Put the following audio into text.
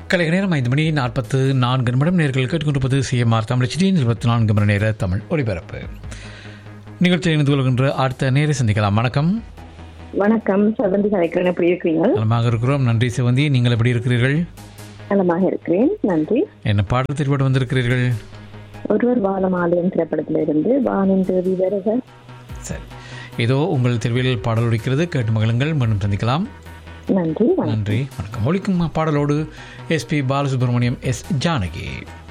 கலைக நேரம் ஐந்து மணி நாற்பத்து நான்கு நிமிடம் நேர்கள் கேட்டுக்கொண்டிருப்பது சிஎம்ஆர் தமிழ் சிடியின் இருபத்தி நான்கு மணி நேர தமிழ் ஒளிபரப்பு நிகழ்ச்சியில் இணைந்து கொள்கின்ற அடுத்த நேரை சந்திக்கலாம் வணக்கம் வணக்கம் சவந்தி கலைக்கிறேன் எப்படி இருக்கிறீங்க நலமாக இருக்கிறோம் நன்றி சிவந்தி நீங்கள் எப்படி இருக்கிறீர்கள் நலமாக இருக்கிறேன் நன்றி என்ன பாடல் திரைப்படம் வந்திருக்கிறீர்கள் ஒருவர் வாழும் ஆலயம் திரைப்படத்திலிருந்து இருந்து வானின் தேவி வருக சரி ஏதோ உங்கள் தெருவில் பாடல் ஒலிக்கிறது கேட்டு மகிழுங்கள் மீண்டும் சந்திக்கலாம் நன்றி வணக்கம் நன்றி வணக்கம் ஒலிக்கும் பாடலோடு எஸ்பி பாலசுப்ரமணியம் எஸ் ஜானகி